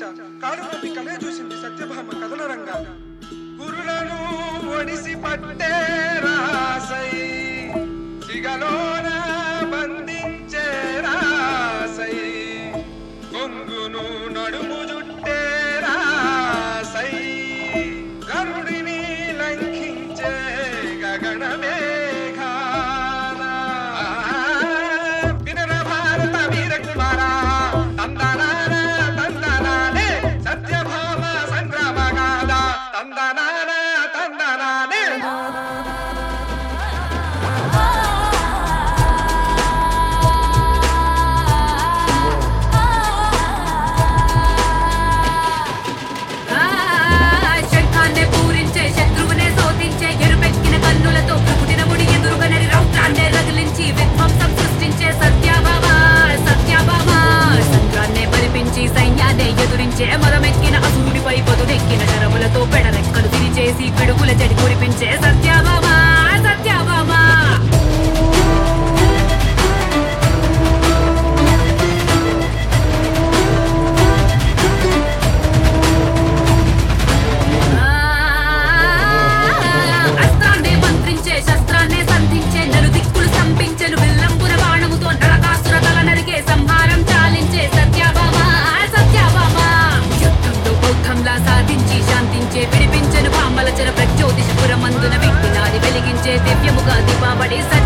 కాలుమోపి కలే చూసింది సత్యభామ కథన రంగా గురులను ఒడిసి పట్టే రాసై సిగలోన బంధించే రాసై కొంగును నడుము జుట్టే రాసై గరుడిని లంఘించే గగన వినర భారత వీర కుమారా తందనాన తందనానే సత్యభామ సంగ్రామ గాథ తందనాన తందనానే శంఖాన్నే పూరించే శత్రువునే శోధించే ఎరుపెక్కిన కన్నులతో పుట్టిన ముడి ఎదురుగనరి రౌద్రాన్నే రగిలించి విధ్వంసం సృష్టించే సత్యభామ సత్యభామ సంద్రాన్నే బలిపించి సైన్యాన్నే ఎదురించే మరమెక్కిన అసూడిపై పొదునెక్కిన శరములతో పెడరెక్కలు తిరిచేసి పిడుగుల చెడి కురిపించే సత్యభామ సత్యభామ అస్త్రాన్నే మంత్రించే శస్త్రాన్నే సంధించే నలు దిక్కులు సంపించెను విల్లంపుర బాణముతో నరకాసుర తల నరికే సంహారం చాలించే సత్యభామ సత్యభామ యుద్ధంలో బౌద్ధంలా సాధించి శాంతించే విడిపించెను భామల చెర ప్రజ్యోతిషపురమందున విఘ్నాది వెలిగించే దివ్యముగా దీపావళి సత్య